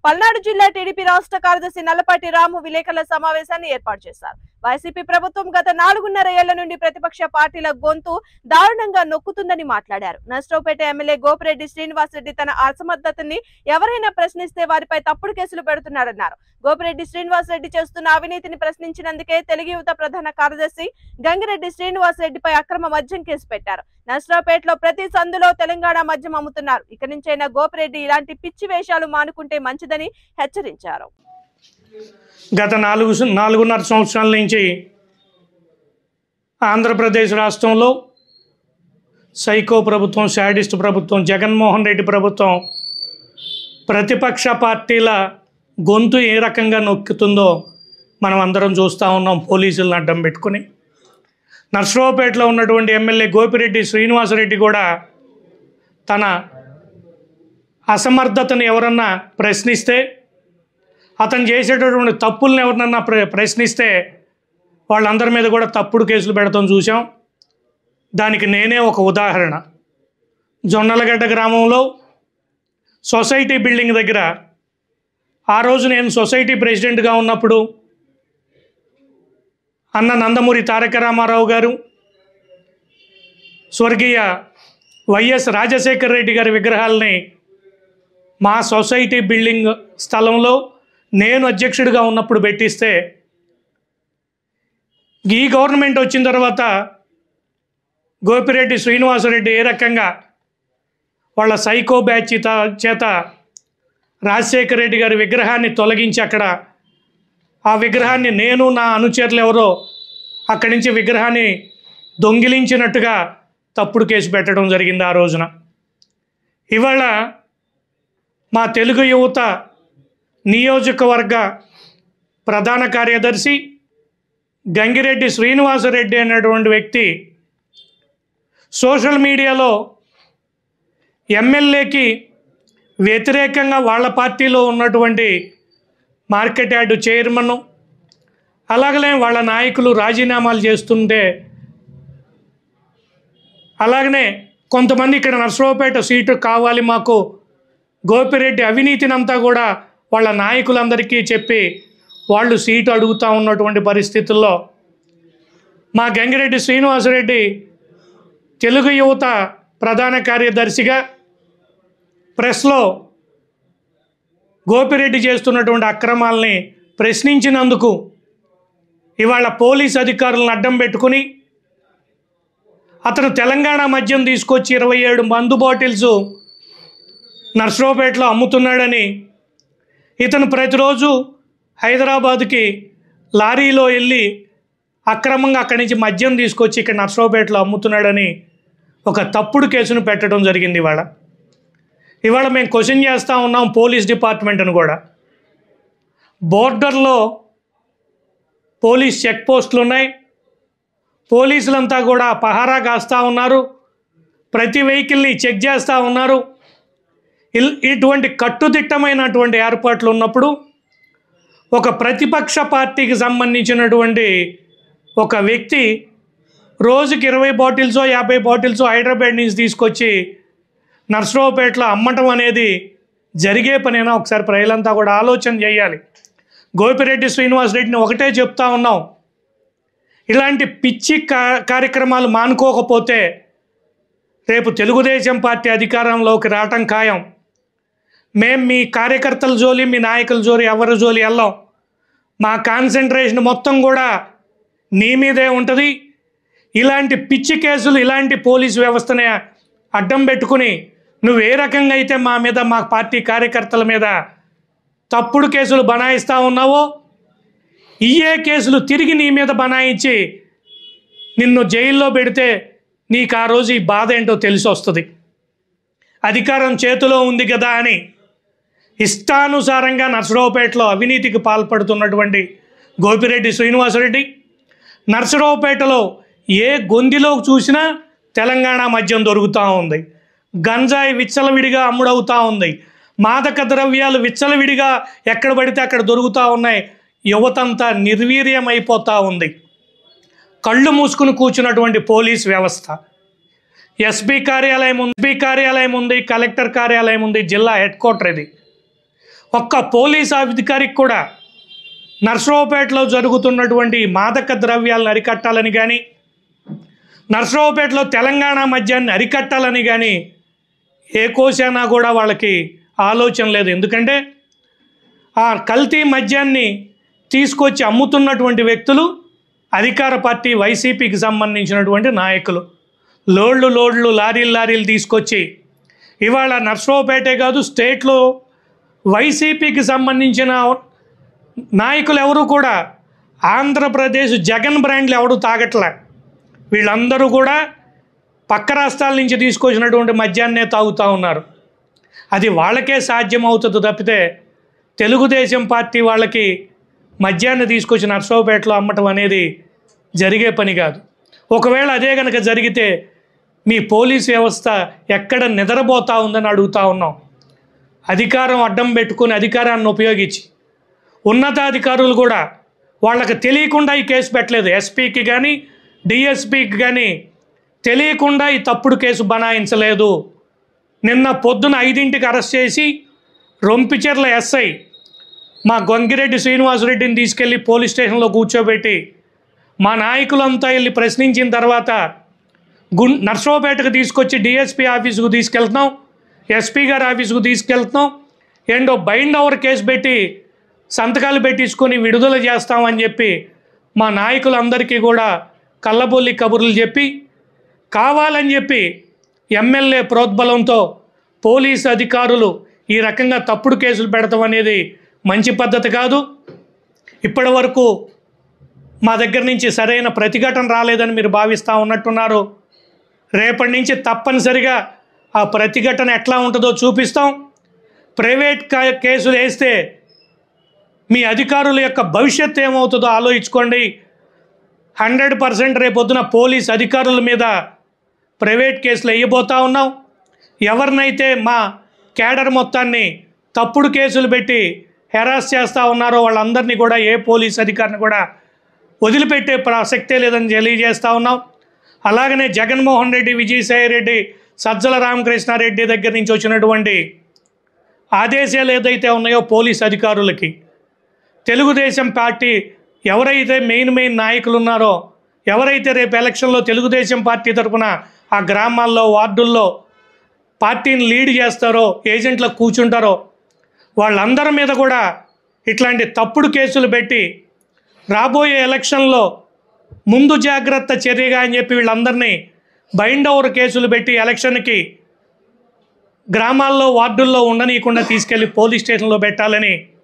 పల్నాడు జిల్లా టీడీపీ రాష్ట్ర కార్యదర్శి నల్లపాటి రాము విలేకరుల సమావేశాన్ని ఏర్పాటు చేశారు వైసీపీ ప్రభుత్వం గత నాలుగున్నర ఏళ్ల నుండి ప్రతిపక్ష పార్టీల గొంతు దారుణంగా నొక్కుతుందని మాట్లాడారు నష్టోపేట ఎమ్మెల్యే గోపిరెడ్డి శ్రీనివాసరెడ్డి తన అసమర్థతని ఎవరైనా ప్రశ్నిస్తే వారిపై తప్పుడు కేసులు పెడుతున్నారన్నారు గోపిరెడ్డి శ్రీనివాసరెడ్డి చేస్తున్న అవినీతిని ప్రశ్నించినందుకే తెలుగు యువత ప్రధాన కార్యదర్శి గంగిరెడ్డి శ్రీనివాసరెడ్డిపై అక్రమ మద్యం కేసు పెట్టారు నష్టపేటలో ప్రతి సందులో తెలంగాణ మద్యం అమ్ముతున్నారు ఇక నుంచైనా గోపిరెడ్డి ఇలాంటి పిచ్చి వేషాలు మానుకుంటే మంచిదని హెచ్చరించారు గత నాలుగు నాలుగున్నర సంవత్సరాల నుంచి ఆంధ్రప్రదేశ్ రాష్ట్రంలో సైకో ప్రభుత్వం శాడిస్ట్ ప్రభుత్వం జగన్మోహన్ రెడ్డి ప్రభుత్వం ప్రతిపక్ష పార్టీల గొంతు ఏ రకంగా నొక్కుతుందో మనం అందరం చూస్తూ ఉన్నాం పోలీసులను అడ్డం పెట్టుకుని నర్సరావుపేటలో ఉన్నటువంటి ఎమ్మెల్యే గోపిరెడ్డి శ్రీనివాసరెడ్డి కూడా తన అసమర్థతను ఎవరన్నా ప్రశ్నిస్తే అతను చేసేటటువంటి తప్పుల్ని ఎవరినన్నా ప్ర ప్రశ్నిస్తే వాళ్ళందరి మీద కూడా తప్పుడు కేసులు పెడతాం చూసాం దానికి నేనే ఒక ఉదాహరణ జొన్నలగడ్డ గ్రామంలో సొసైటీ బిల్డింగ్ దగ్గర ఆ రోజు నేను సొసైటీ ప్రెసిడెంట్గా ఉన్నప్పుడు అన్న నందమూరి తారక రామారావు గారు స్వర్గీయ వైఎస్ రాజశేఖర రెడ్డి గారి విగ్రహాలని మా సొసైటీ బిల్డింగ్ స్థలంలో నేను అధ్యక్షుడిగా ఉన్నప్పుడు పెట్టిస్తే ఈ గవర్నమెంట్ వచ్చిన తర్వాత గోపిరెడ్డి శ్రీనివాసరెడ్డి ఏ రకంగా వాళ్ళ సైకో బ్యాచ్ చేత చేత రాజశేఖర రెడ్డి గారి విగ్రహాన్ని తొలగించి అక్కడ ఆ విగ్రహాన్ని నేను నా అనుచరులు ఎవరో అక్కడి నుంచి విగ్రహాన్ని దొంగిలించినట్టుగా తప్పుడు కేసు పెట్టడం జరిగింది ఆ రోజున ఇవాళ మా తెలుగు యువత నియోజకవర్గ ప్రధాన కార్యదర్శి గంగిరెడ్డి శ్రీనివాసరెడ్డి అనేటువంటి వ్యక్తి సోషల్ మీడియాలో ఎమ్మెల్యేకి వ్యతిరేకంగా వాళ్ళ పార్టీలో ఉన్నటువంటి మార్కెట్ యార్డు చైర్మన్ అలాగనే వాళ్ళ నాయకులు రాజీనామాలు చేస్తుంటే అలాగనే కొంతమంది ఇక్కడ నర్సరావుపేట సీటు కావాలి మాకు గోపిరెడ్డి అవినీతినంతా కూడా వాళ్ళ నాయకులందరికీ చెప్పి వాళ్ళు సీటు అడుగుతూ ఉన్నటువంటి పరిస్థితుల్లో మా గంగిరెడ్డి శ్రీనివాసరెడ్డి తెలుగు యువత ప్రధాన కార్యదర్శిగా ప్రెస్లో గోపిరెడ్డి చేస్తున్నటువంటి అక్రమాలని ప్రశ్నించినందుకు ఇవాళ పోలీస్ అధికారులను అడ్డం పెట్టుకుని అతను తెలంగాణ మద్యం తీసుకొచ్చి ఇరవై ఏడు మందు బాటిల్స్ నర్సరావుపేటలో అమ్ముతున్నాడని ఇతను ప్రతిరోజు హైదరాబాద్కి లారీలో వెళ్ళి అక్రమంగా అక్కడి నుంచి మద్యం తీసుకొచ్చి ఇక్కడ నర్సరావుపేటలో అమ్ముతున్నాడని ఒక తప్పుడు కేసును పెట్టడం జరిగింది ఇవాళ ఇవాళ మేము క్వశ్చన్ చేస్తూ ఉన్నాం పోలీస్ డిపార్ట్మెంట్ను కూడా బోర్డర్లో పోలీస్ చెక్ పోస్టులు ఉన్నాయి పోలీసులంతా కూడా పహారా కాస్తూ ఉన్నారు ప్రతి వెహికల్ని చెక్ చేస్తూ ఉన్నారు ఇల్- ఇటువంటి కట్టుదిట్టమైనటువంటి ఏర్పాట్లు ఉన్నప్పుడు ఒక ప్రతిపక్ష పార్టీకి సంబంధించినటువంటి ఒక వ్యక్తి రోజుకి ఇరవై బాటిల్సో యాభై బాటిల్సో హైదరాబాద్ నుంచి తీసుకొచ్చి నర్సరావుపేటలో అమ్మటం అనేది జరిగే పనేనా ఒకసారి ప్రజలంతా కూడా ఆలోచన చేయాలి గోపిరెడ్డి శ్రీనివాసరెడ్డిని ఒకటే చెప్తా ఉన్నాం ఇలాంటి పిచ్చి కా కార్యక్రమాలు మానుకోకపోతే రేపు తెలుగుదేశం పార్టీ అధికారంలోకి రావటం ఖాయం మేం మీ కార్యకర్తల జోలి మీ నాయకుల జోలి ఎవరి జోలి వెళ్ళాం మా కాన్సన్ట్రేషన్ మొత్తం కూడా నీ మీదే ఉంటుంది ఇలాంటి పిచ్చి కేసులు ఇలాంటి పోలీసు వ్యవస్థని అడ్డం పెట్టుకుని నువ్వు ఏ రకంగా అయితే మా మీద మా పార్టీ కార్యకర్తల మీద తప్పుడు కేసులు బనాయిస్తూ ఉన్నావో ఇయే కేసులు తిరిగి నీ మీద బనాయించి నిన్ను జైల్లో పెడితే నీకు ఆ రోజు ఈ బాధ ఏంటో తెలిసి వస్తుంది అధికారం చేతిలో ఉంది కదా అని ఇష్టానుసారంగా నర్సరావుపేటలో అవినీతికి పాల్పడుతున్నటువంటి గోపిరెడ్డి శ్రీనివాసరెడ్డి నర్సరావుపేటలో ఏ గొందిలో చూసినా తెలంగాణ మద్యం దొరుకుతూ ఉంది గంజాయి విచ్చలవిడిగా అమ్ముడవుతూ ఉంది మాదక ద్రవ్యాలు విచ్చలవిడిగా ఎక్కడ పడితే అక్కడ దొరుకుతూ ఉన్నాయి యువతంతా నిర్వీర్యమైపోతూ ఉంది కళ్ళు మూసుకుని కూర్చున్నటువంటి పోలీస్ వ్యవస్థ ఎస్పీ కార్యాలయం ఉంది ఎస్పీ కార్యాలయం ఉంది కలెక్టర్ కార్యాలయం ఉంది జిల్లా హెడ్ క్వార్టర్ ఇది ఒక్క పోలీస్ అధికారికి కూడా నర్సరావుపేటలో జరుగుతున్నటువంటి మాదక ద్రవ్యాలను అరికట్టాలని కానీ నర్సరావుపేటలో తెలంగాణ మద్యాన్ని అరికట్టాలని కానీ ఏ కోశానా కూడా వాళ్ళకి ఆలోచన లేదు ఎందుకంటే ఆ కల్తీ మద్యాన్ని తీసుకొచ్చి అమ్ముతున్నటువంటి వ్యక్తులు అధికార పార్టీ వైసీపీకి సంబంధించినటువంటి నాయకులు లోడ్లు లోడ్లు లారీలు లారీలు తీసుకొచ్చి ఇవాళ నర్సరావుపేటే కాదు స్టేట్లో వైసీపీకి సంబంధించిన నాయకులు ఎవరు కూడా ఆంధ్రప్రదేశ్ జగన్ బ్రాండ్లు ఎవడు తాగట్లే వీళ్ళందరూ కూడా పక్క రాష్ట్రాల నుంచి తీసుకొచ్చినటువంటి మద్యాన్నే తాగుతూ ఉన్నారు అది వాళ్ళకే సాధ్యం అవుతుంది తప్పితే తెలుగుదేశం పార్టీ వాళ్ళకి మద్యాన్ని తీసుకొచ్చి నర్సరావుపేటలో అమ్మటం అనేది జరిగే పని కాదు ఒకవేళ అదే కనుక జరిగితే మీ పోలీస్ వ్యవస్థ ఎక్కడ నిద్రపోతా ఉందని అడుగుతా ఉన్నాం అధికారం అడ్డం పెట్టుకుని అధికారాన్ని ఉపయోగించి ఉన్నతాధికారులు కూడా వాళ్ళకి తెలియకుండా ఈ కేసు పెట్టలేదు ఎస్పీకి కానీ డిఎస్పీకి కానీ తెలియకుండా ఈ తప్పుడు కేసు బనాయించలేదు నిన్న పొద్దున ఐదింటికి అరెస్ట్ చేసి రొంపిచెర్ల ఎస్ఐ మా గొంగిరెడ్డి శ్రీనివాసరెడ్డిని తీసుకెళ్ళి పోలీస్ స్టేషన్లో కూర్చోబెట్టి మా నాయకులంతా వెళ్ళి ప్రశ్నించిన తర్వాత గుం నర్సరావుపేటకు తీసుకొచ్చి డిఎస్పీ ఆఫీసుకు తీసుకెళ్తున్నాం ఎస్పీ గారి ఆఫీసుకు తీసుకెళ్తున్నాం ఏంటో బైండ్ ఓవర్ కేసు పెట్టి సంతకాలు పెట్టించుకొని విడుదల చేస్తామని చెప్పి మా నాయకులందరికీ కూడా కళ్ళబొల్లి కబుర్లు చెప్పి కావాలని చెప్పి ఎమ్మెల్యే ప్రోద్బలంతో పోలీసు అధికారులు ఈ రకంగా తప్పుడు కేసులు పెడతాం అనేది మంచి పద్ధతి కాదు ఇప్పటి వరకు మా దగ్గర నుంచి సరైన ప్రతిఘటన రాలేదని మీరు భావిస్తూ ఉన్నట్టున్నారు రేపటి నుంచి తప్పనిసరిగా ఆ ప్రతిఘటన ఎట్లా ఉంటుందో చూపిస్తాం ప్రైవేట్ కా- కేసులు వేస్తే మీ అధికారుల యొక్క భవిష్యత్తు ఏమవుతుందో ఆలోచించుకోండి హండ్రెడ్ పర్సెంట్ రేపొద్దున పోలీస్ అధికారుల మీద ప్రైవేట్ కేసులు వేయబోతా ఉన్నాం ఎవరినైతే మా క్యాడర్ మొత్తాన్ని తప్పుడు కేసులు పెట్టి హెరాస్ చేస్తూ ఉన్నారో వాళ్ళందరినీ కూడా ఏ పోలీస్ అధికారిని కూడా వదిలిపెట్టే ప్రసక్తే లేదని తెలియజేస్తూ ఉన్నాం అలాగనే జగన్మోహన్ రెడ్డి విజయసాయి రెడ్డి సజ్జల రామకృష్ణారెడ్డి దగ్గర నుంచి వచ్చినటువంటి ఆదేశాలు ఏదైతే ఉన్నాయో పోలీస్ అధికారులకి తెలుగుదేశం పార్టీ ఎవరైతే మెయిన్ మెయిన్ నాయకులు ఉన్నారో ఎవరైతే రేపు ఎలక్షన్లో తెలుగుదేశం పార్టీ తరఫున ఆ గ్రామాల్లో వార్డుల్లో పార్టీని లీడ్ చేస్తారో ఏజెంట్లకు కూర్చుంటారో వాళ్ళందరి మీద కూడా ఇట్లాంటి తప్పుడు కేసులు పెట్టి రాబోయే ఎలక్షన్లో ముందు జాగ్రత్త చర్యగా అని చెప్పి వీళ్ళందరినీ బైండ్ ఓవర్ కేసులు పెట్టి ఎలక్షన్కి గ్రామాల్లో వార్డుల్లో ఉండనీయకుండా తీసుకెళ్లి పోలీస్ స్టేషన్లో పెట్టాలని